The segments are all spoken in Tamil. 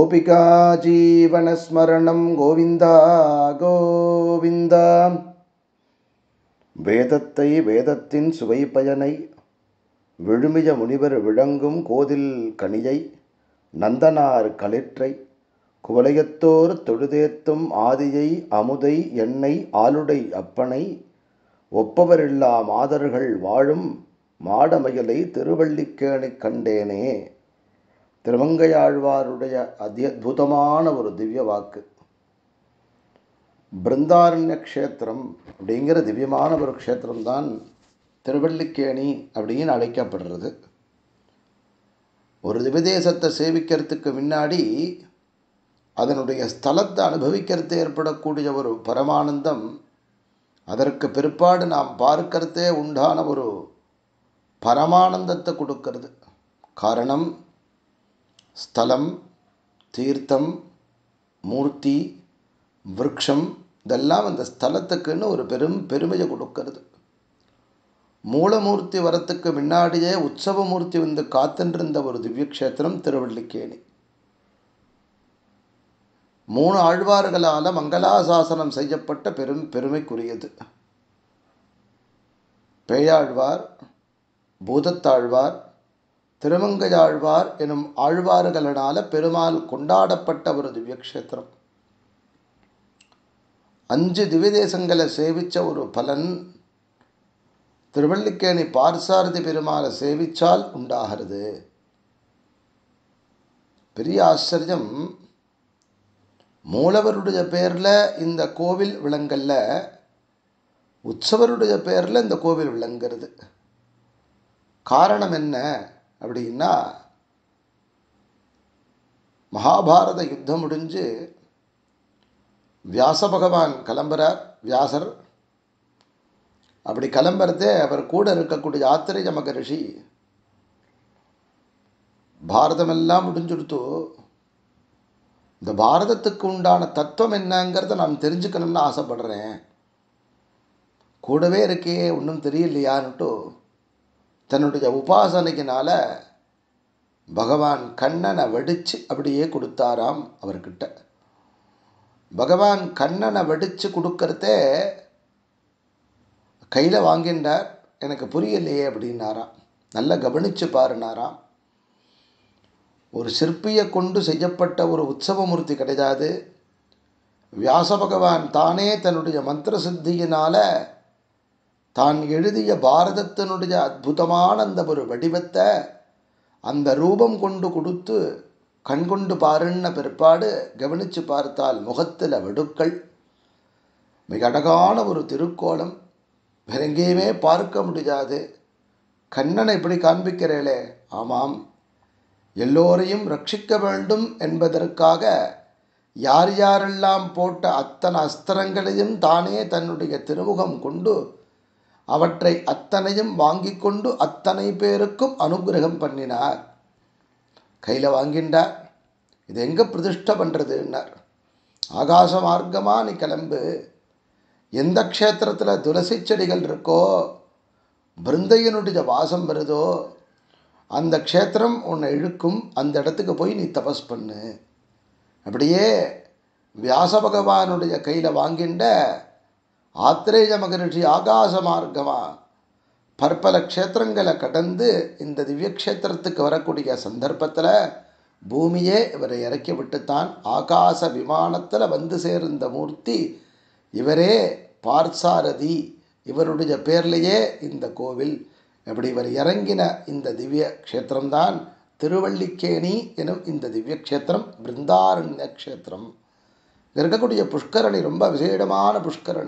கோபிகா ஜீவனஸ்மரணம் கோவிந்தா கோவிந்தா வேதத்தை வேதத்தின் சுவை பயனை விழுமிய முனிவர் விளங்கும் கோதில் கனியை நந்தனார் களிற்றை குவலயத்தோர் தொழுதேத்தும் ஆதியை அமுதை எண்ணெய் ஆளுடை அப்பனை ஒப்பவரில்லா மாதர்கள் வாழும் மாடமயலை திருவள்ளிக்கேணி கண்டேனே திருமங்கையாழ்வாருடைய அத்புதமான ஒரு திவ்ய வாக்கு பிருந்தாரண்ய க்ஷேத்திரம் அப்படிங்கிற திவ்யமான ஒரு க்ஷேத்திரம்தான் திருவள்ளிக்கேணி அப்படின்னு அழைக்கப்படுறது ஒரு திவதேசத்தை சேவிக்கிறதுக்கு முன்னாடி அதனுடைய ஸ்தலத்தை அனுபவிக்கிறது ஏற்படக்கூடிய ஒரு பரமானந்தம் அதற்கு பிற்பாடு நாம் பார்க்கறதே உண்டான ஒரு பரமானந்தத்தை கொடுக்கறது காரணம் ஸ்தலம் தீர்த்தம் மூர்த்தி விரக்ஷம் இதெல்லாம் அந்த ஸ்தலத்துக்குன்னு ஒரு பெரும் பெருமையை கொடுக்கறது மூலமூர்த்தி வரத்துக்கு முன்னாடியே உற்சவமூர்த்தி வந்து காத்துருந்த ஒரு திவ்யக்ஷேத்திரம் திருவள்ளிக்கேணி மூணு ஆழ்வார்களால் மங்களாசாசனம் செய்யப்பட்ட பெரும் பெருமைக்குரியது பேயாழ்வார் பூதத்தாழ்வார் திருமங்கையாழ்வார் எனும் ஆழ்வார்களால் பெருமாள் கொண்டாடப்பட்ட ஒரு திவ்யக்ஷேத்திரம் அஞ்சு திவ்யதேசங்களை சேவித்த ஒரு பலன் திருவள்ளிக்கேணி பார்சாரதி பெருமாளை சேவிச்சால் உண்டாகிறது பெரிய ஆச்சரியம் மூலவருடைய பேரில் இந்த கோவில் விளங்கல்ல உற்சவருடைய பேரில் இந்த கோவில் விளங்குறது காரணம் என்ன அப்படின்னா மகாபாரத யுத்தம் முடிஞ்சு வியாச பகவான் கிளம்புறார் வியாசர் அப்படி கிளம்புறதே அவர் கூட இருக்கக்கூடிய ஆத்திரேய மகரிஷி பாரதமெல்லாம் முடிஞ்சுடுத்து இந்த பாரதத்துக்கு உண்டான தத்துவம் என்னங்கிறத நான் தெரிஞ்சுக்கணும்னு ஆசைப்படுறேன் கூடவே இருக்கே ஒன்றும் தெரியலையான்னுட்டு தன்னுடைய உபாசனையினால பகவான் கண்ணனை வடித்து அப்படியே கொடுத்தாராம் அவர்கிட்ட பகவான் கண்ணனை வடித்து கொடுக்கறதே கையில் வாங்கின்றார் எனக்கு புரியலையே அப்படின்னாராம் நல்லா கவனித்து பாருனாராம் ஒரு சிற்பியை கொண்டு செய்யப்பட்ட ஒரு உற்சவமூர்த்தி கிடையாது வியாச பகவான் தானே தன்னுடைய மந்திர சித்தியினால் தான் எழுதிய பாரதத்தினுடைய அற்புதமான அந்த ஒரு வடிவத்தை அந்த ரூபம் கொண்டு கொடுத்து கண்கொண்டு பாருன்ன பிற்பாடு கவனித்து பார்த்தால் முகத்தில் வெடுக்கள் மிக அழகான ஒரு திருக்கோலம் வேற எங்கேயுமே பார்க்க முடியாது கண்ணனை இப்படி காண்பிக்கிறேளே ஆமாம் எல்லோரையும் ரட்சிக்க வேண்டும் என்பதற்காக யார் யாரெல்லாம் போட்ட அத்தனை அஸ்திரங்களையும் தானே தன்னுடைய திருமுகம் கொண்டு அவற்றை அத்தனையும் வாங்கி கொண்டு அத்தனை பேருக்கும் அனுகிரகம் பண்ணினார் கையில் வாங்கிண்டார் இது எங்கே பிரதிஷ்டை பண்ணுறதுன்னார் ஆகாச மார்க்கமாக நீ கிளம்பு எந்த க்ஷேத்திரத்தில் துளசி செடிகள் இருக்கோ பிருந்தையனுடைய வாசம் வருதோ அந்த க்ஷேத்திரம் உன்னை இழுக்கும் அந்த இடத்துக்கு போய் நீ தபஸ் பண்ணு அப்படியே வியாச பகவானுடைய கையில் வாங்கின்ற ஆத்திரேய மகரிஷி ஆகாச மார்க்கமாக பற்பல க்ஷேத்திரங்களை கடந்து இந்த திவ்ய க்ஷேத்திரத்துக்கு வரக்கூடிய சந்தர்ப்பத்தில் பூமியே இவரை இறக்கி விட்டுத்தான் ஆகாச விமானத்தில் வந்து சேர்ந்த மூர்த்தி இவரே பார்சாரதி இவருடைய பேர்லேயே இந்த கோவில் அப்படி இவர் இறங்கின இந்த திவ்ய க்ஷேத்திரம்தான் திருவள்ளிக்கேணி எனும் இந்த திவ்ய க்ஷேத்திரம் பிருந்தாரண்ய க்ஷேத்திரம் இருக்கக்கூடிய புஷ்கரணி ரொம்ப விசேடமான புஷ்கரணி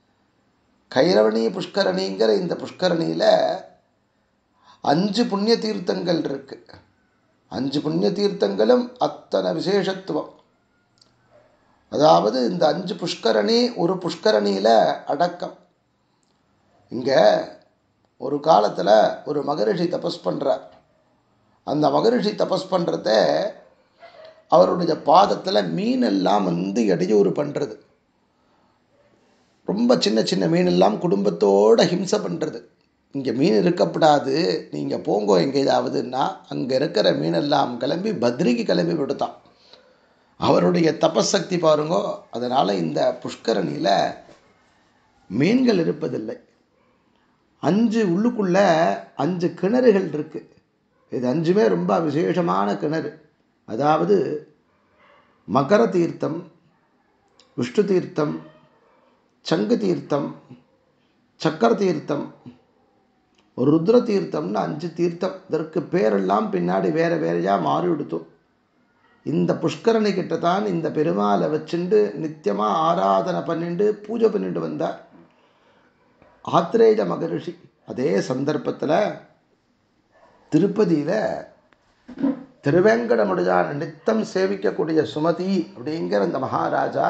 கைரவணி புஷ்கரணிங்கிற இந்த புஷ்கரணியில் அஞ்சு புண்ணிய தீர்த்தங்கள் இருக்கு அஞ்சு புண்ணிய தீர்த்தங்களும் அத்தனை விசேஷத்துவம் அதாவது இந்த அஞ்சு புஷ்கரணி ஒரு புஷ்கரணியில் அடக்கம் இங்கே ஒரு காலத்தில் ஒரு மகரிஷி தபஸ் பண்ணுறார் அந்த மகரிஷி தபஸ் பண்ணுறத அவருடைய பாதத்தில் மீன் எல்லாம் வந்து இடையூறு பண்ணுறது ரொம்ப சின்ன சின்ன மீனெல்லாம் குடும்பத்தோடு ஹிம்சை பண்ணுறது இங்கே மீன் இருக்கப்படாது நீங்கள் போங்கோ எங்கேயாவதுன்னா அங்கே இருக்கிற மீனெல்லாம் கிளம்பி பத்ரிக்கு கிளம்பி விடுத்தான் அவருடைய தபசக்தி பாருங்கோ அதனால் இந்த புஷ்கரணியில் மீன்கள் இருப்பதில்லை அஞ்சு உள்ளுக்குள்ள அஞ்சு கிணறுகள் இருக்குது இது அஞ்சுமே ரொம்ப விசேஷமான கிணறு அதாவது மகர தீர்த்தம் விஷ்ணு தீர்த்தம் சங்கு தீர்த்தம் சக்கர தீர்த்தம் ருத்ர தீர்த்தம்னு அஞ்சு தீர்த்தம் இதற்கு பேரெல்லாம் பின்னாடி வேற வேறையா மாறி விடுத்தோம் இந்த புஷ்கரணி கிட்ட தான் இந்த பெருமாளை வச்சுண்டு நித்தியமாக ஆராதனை பண்ணிண்டு பூஜை பண்ணிட்டு வந்தார் ஆத்ரேய மகரிஷி அதே சந்தர்ப்பத்தில் திருப்பதியில் திருவேங்கடமுடியான் நித்தம் சேவிக்கக்கூடிய சுமதி அப்படிங்கிற அந்த மகாராஜா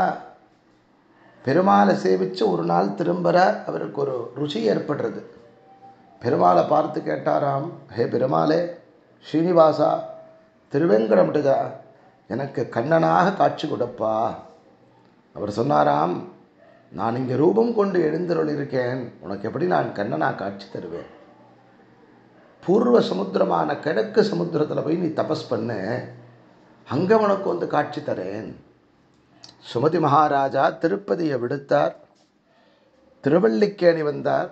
பெருமாளை சேவித்து ஒரு நாள் திரும்புகிறார் அவருக்கு ஒரு ருச்சி ஏற்படுறது பெருமாளை பார்த்து கேட்டாராம் ஹே பெருமாளே ஸ்ரீனிவாசா திருவேங்கடமுடிகா எனக்கு கண்ணனாக காட்சி கொடுப்பா அவர் சொன்னாராம் நான் இங்கே ரூபம் கொண்டு எழுந்தருள் இருக்கேன் உனக்கு எப்படி நான் கண்ணனாக காட்சி தருவேன் பூர்வ சமுத்திரமான கிழக்கு சமுத்திரத்தில் போய் நீ தபஸ் பண்ணு அங்கே உனக்கு வந்து காட்சி தரேன் சுமதி மகாராஜா திருப்பதியை விடுத்தார் திருவள்ளிக்கேணி வந்தார்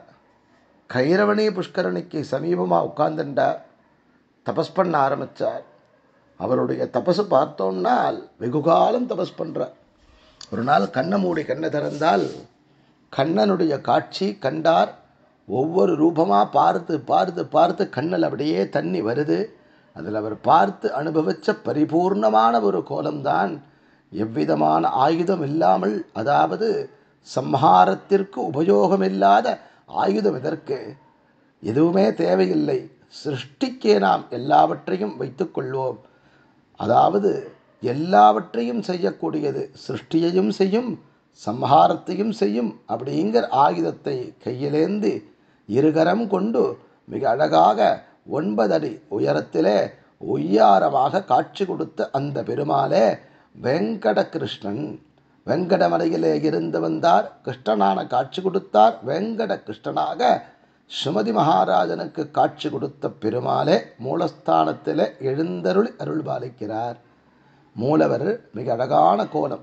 கைரவணி புஷ்கரணிக்கு சமீபமாக உட்கார்ந்துட்டார் தபஸ் பண்ண ஆரம்பித்தார் அவருடைய தபசு பார்த்தோம்னால் வெகுகாலம் தபஸ் பண்ணுறார் ஒரு நாள் கண்ணை மூடி கண்ணை திறந்தால் கண்ணனுடைய காட்சி கண்டார் ஒவ்வொரு ரூபமாக பார்த்து பார்த்து பார்த்து கண்ணில் அப்படியே தண்ணி வருது அதில் அவர் பார்த்து அனுபவித்த பரிபூர்ணமான ஒரு கோலம்தான் எவ்விதமான ஆயுதம் இல்லாமல் அதாவது சம்ஹாரத்திற்கு உபயோகமில்லாத ஆயுதம் இதற்கு எதுவுமே தேவையில்லை சிருஷ்டிக்கே நாம் எல்லாவற்றையும் வைத்துக்கொள்வோம் அதாவது எல்லாவற்றையும் செய்யக்கூடியது சிருஷ்டியையும் செய்யும் சம்ஹாரத்தையும் செய்யும் அப்படிங்கிற ஆயுதத்தை கையிலேந்து இருகரம் கொண்டு மிக அழகாக ஒன்பது அடி உயரத்திலே ஒய்யாரமாக காட்சி கொடுத்த அந்த பெருமாளே வெங்கட கிருஷ்ணன் வெங்கடமலையிலே இருந்து வந்தார் கிருஷ்ணனான காட்சி கொடுத்தார் வெங்கட கிருஷ்ணனாக சுமதி மகாராஜனுக்கு காட்சி கொடுத்த பெருமாளே மூலஸ்தானத்தில் எழுந்தருளி அருள் பாலிக்கிறார் மூலவர் மிக அழகான கோலம்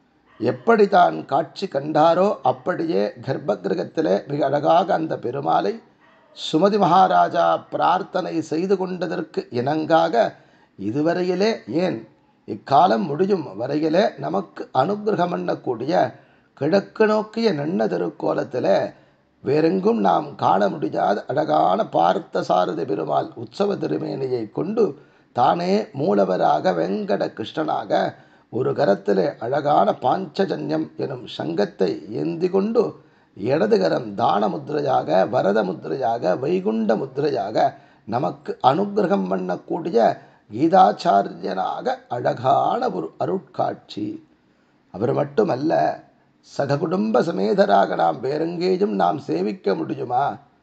எப்படி தான் காட்சி கண்டாரோ அப்படியே கர்ப்பகிரகத்திலே மிக அழகாக அந்த பெருமாளை சுமதி மகாராஜா பிரார்த்தனை செய்து கொண்டதற்கு இணங்காக இதுவரையிலே ஏன் இக்காலம் முடியும் வரையிலே நமக்கு அனுகிரகம் பண்ணக்கூடிய கிழக்கு நோக்கிய நன்ன திருக்கோலத்தில் வேறெங்கும் நாம் காண முடியாத அழகான பார்த்த சாரதி பெருமாள் உற்சவ திருமேனியை கொண்டு தானே மூலவராக வெங்கட கிருஷ்ணனாக ஒரு கரத்திலே அழகான பாஞ்சஜன்யம் எனும் சங்கத்தை ஏந்தி கொண்டு இடது கரம் தான முத்திரையாக வரத முத்திரையாக வைகுண்ட முத்திரையாக நமக்கு அனுகிரகம் பண்ணக்கூடிய கீதாச்சாரியனாக அழகான ஒரு அருட்காட்சி அவர் மட்டுமல்ல சககுடும்ப சமேதராக நாம் வேறெங்கேயும் நாம் சேவிக்க முடியுமா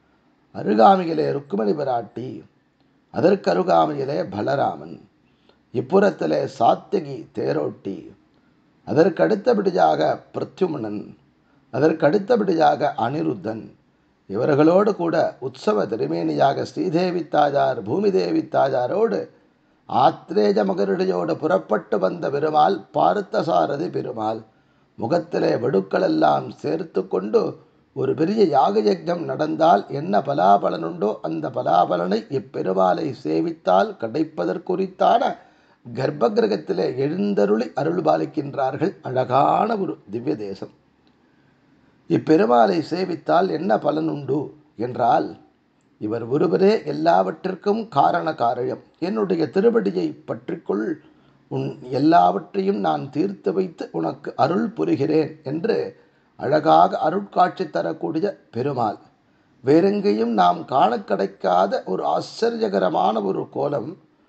அருகாமையிலே ருக்குமணி பிராட்டி அதற்கு அருகாமையிலே பலராமன் இப்புறத்திலே சாத்திகி தேரோட்டி அதற்கு அடுத்தபடியாக பிரத்யுமனன் அதற்கு அடுத்தபடியாக அனிருத்தன் இவர்களோடு கூட உற்சவ திருமேனியாக ஸ்ரீதேவி தாயார் பூமிதேவி தாயாரோடு ஆத்ரேஜ மகருடையோடு புறப்பட்டு வந்த பெருமாள் பார்த்தசாரதி பெருமாள் முகத்திலே வெடுக்களெல்லாம் சேர்த்து கொண்டு ஒரு பெரிய யாக யஜ்ஞம் நடந்தால் என்ன பலாபலனுண்டோ அந்த பலாபலனை இப்பெருமாளை சேவித்தால் கிடைப்பதற்குறித்தான கர்ப்பகிரகத்திலே எழுந்தருளி அருள் பாலிக்கின்றார்கள் அழகான ஒரு திவ்ய தேசம் இப்பெருமாளை சேவித்தால் என்ன பலனுண்டு என்றால் இவர் ஒருவரே எல்லாவற்றிற்கும் காரண காரியம் என்னுடைய திருவடியை பற்றிக்கொள் உன் எல்லாவற்றையும் நான் தீர்த்து வைத்து உனக்கு அருள் புரிகிறேன் என்று அழகாக அருட்காட்சி தரக்கூடிய பெருமாள் வேறெங்கேயும் நாம் காண கிடைக்காத ஒரு ஆச்சரியகரமான ஒரு கோலம்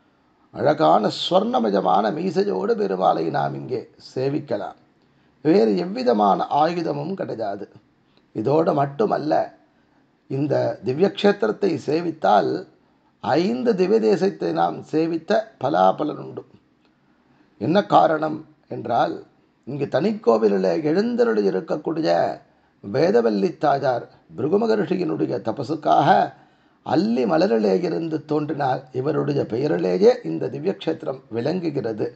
அழகான ஸ்வர்ணமயமான மீசையோடு பெருமாளை நாம் இங்கே சேவிக்கலாம் வேறு எவ்விதமான ஆயுதமும் கிடையாது இதோடு மட்டுமல்ல இந்த திவ்யக்ஷேத்திரத்தை சேவித்தால் ஐந்து திவ்ய தேசத்தை நாம் சேவித்த பலாபலனுண்டு என்ன காரணம் என்றால் இங்கு தனிக்கோவிலில் எழுந்தருளி இருக்கக்கூடிய வேதவல்லி தாயார் பிருகுமகர்ஷியினுடைய தபசுக்காக அல்லி மலரிலே இருந்து தோன்றினார் இவருடைய பெயரிலேயே இந்த திவ்யக்ஷேத்திரம் விளங்குகிறது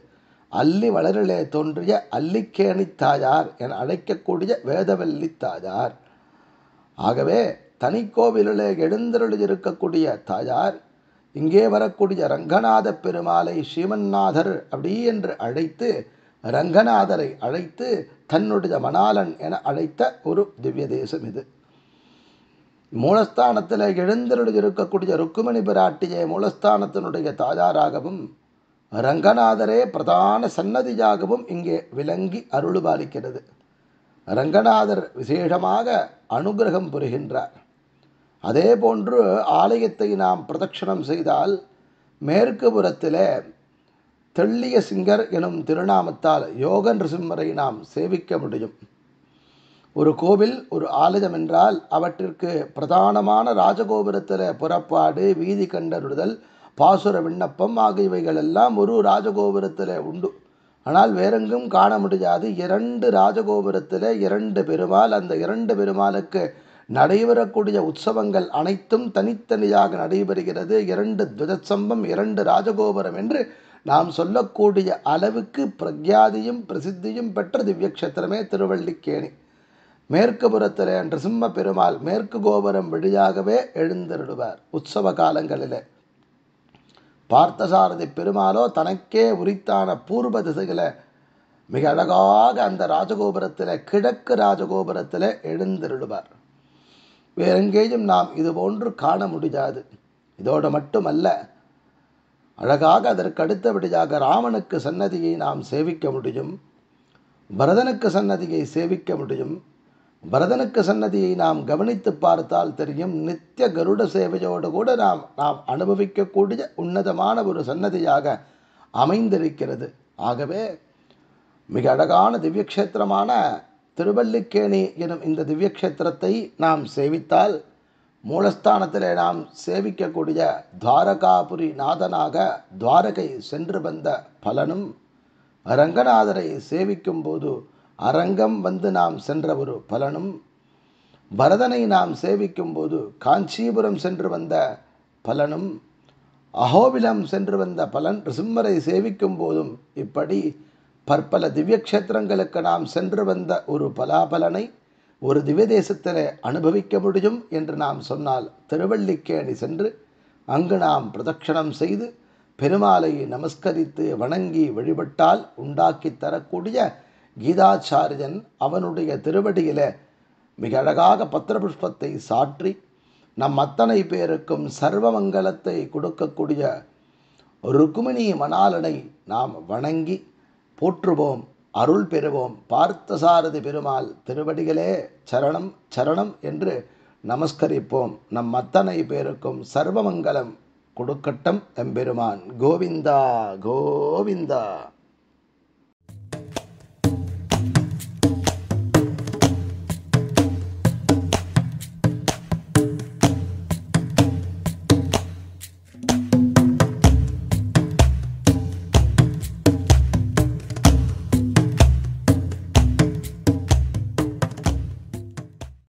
அல்லி வளரிலே தோன்றிய அல்லிக்கேணி தாயார் என அழைக்கக்கூடிய வேதவல்லி தாயார் ஆகவே தனிக்கோவிலிலே எழுந்தருளியிருக்கக்கூடிய தாயார் இங்கே வரக்கூடிய ரங்கநாத பெருமாளை ஸ்ரீமன்னாதர் அப்படி என்று அழைத்து ரங்கநாதரை அழைத்து தன்னுடைய மணாலன் என அழைத்த ஒரு திவ்ய தேசம் இது மூலஸ்தானத்தில் எழுந்தருள் இருக்கக்கூடிய ருக்குமணி பிராட்டியை மூலஸ்தானத்தினுடைய தாயாராகவும் ரங்கநாதரே பிரதான சன்னதியாகவும் இங்கே விளங்கி அருள்பாலிக்கிறது ரங்கநாதர் விசேஷமாக அனுகிரகம் புரிகின்றார் அதே போன்று ஆலயத்தை நாம் பிரதட்சணம் செய்தால் மேற்கு புறத்தில் தெள்ளிய சிங்கர் எனும் திருநாமத்தால் யோக நிருசிம்மரை நாம் சேவிக்க முடியும் ஒரு கோவில் ஒரு ஆலயம் என்றால் அவற்றிற்கு பிரதானமான ராஜகோபுரத்தில் புறப்பாடு வீதி கண்டறிதல் பாசுர விண்ணப்பம் ஆகியவைகள் எல்லாம் ஒரு ராஜகோபுரத்தில் உண்டு ஆனால் வேறெங்கும் காண முடியாது இரண்டு ராஜகோபுரத்தில் இரண்டு பெருமாள் அந்த இரண்டு பெருமாளுக்கு நடைபெறக்கூடிய உற்சவங்கள் அனைத்தும் தனித்தனியாக நடைபெறுகிறது இரண்டு துவஜசம்பம் இரண்டு ராஜகோபுரம் என்று நாம் சொல்லக்கூடிய அளவுக்கு பிரக்யாதியும் பிரசித்தியும் பெற்ற திவ்யக்ஷேத்திரமே திருவள்ளிக்கேணி மேற்கு புறத்தில் நிருசிம்ம பெருமாள் மேற்கு கோபுரம் வழியாகவே எழுந்திருடுவார் உற்சவ காலங்களிலே பார்த்தசாரதி பெருமாளோ தனக்கே உரித்தான பூர்வ திசையில் மிக அழகாக அந்த ராஜகோபுரத்தில் கிழக்கு ராஜகோபுரத்தில் எழுந்திருடுவார் வேறெங்கேயும் நாம் இது போன்று காண முடியாது இதோடு மட்டுமல்ல அழகாக அதற்கு அடுத்தபடியாக ராமனுக்கு சன்னதியை நாம் சேவிக்க முடியும் பரதனுக்கு சன்னதியை சேவிக்க முடியும் பரதனுக்கு சன்னதியை நாம் கவனித்து பார்த்தால் தெரியும் நித்திய கருட சேவையோடு கூட நாம் நாம் அனுபவிக்கக்கூடிய உன்னதமான ஒரு சன்னதியாக அமைந்திருக்கிறது ஆகவே மிக அழகான திவ்யக்ஷேத்திரமான திருவல்லிக்கேணி எனும் இந்த திவ்யக்ஷேத்திரத்தை நாம் சேவித்தால் மூலஸ்தானத்தில் நாம் சேவிக்கக்கூடிய துவாரகாபுரி நாதனாக துவாரகை சென்று வந்த பலனும் ரங்கநாதரை சேவிக்கும் போது அரங்கம் வந்து நாம் சென்ற ஒரு பலனும் பரதனை நாம் சேவிக்கும் போது காஞ்சிபுரம் சென்று வந்த பலனும் அகோபிலம் சென்று வந்த பலன் ரிசிம்மரை சேவிக்கும் போதும் இப்படி பற்பல திவ்யக்ஷேத்திரங்களுக்கு நாம் சென்று வந்த ஒரு பலாபலனை ஒரு திவ்ய தேசத்தில் அனுபவிக்க முடியும் என்று நாம் சொன்னால் திருவள்ளிக்கேணி சென்று அங்கு நாம் பிரதட்சணம் செய்து பெருமாளை நமஸ்கரித்து வணங்கி வழிபட்டால் உண்டாக்கி தரக்கூடிய கீதாச்சாரியன் அவனுடைய திருவடியில மிக அழகாக பத்திரபுஷ்பத்தை சாற்றி நம் அத்தனை பேருக்கும் சர்வமங்கலத்தை கொடுக்கக்கூடிய ருக்குமிணி மணாலனை நாம் வணங்கி போற்றுவோம் அருள் பெறுவோம் பார்த்தசாரதி பெருமாள் திருவடிகளே சரணம் சரணம் என்று நமஸ்கரிப்போம் நம் அத்தனை பேருக்கும் சர்வமங்கலம் கொடுக்கட்டும் எம்பெருமான் கோவிந்தா கோவிந்தா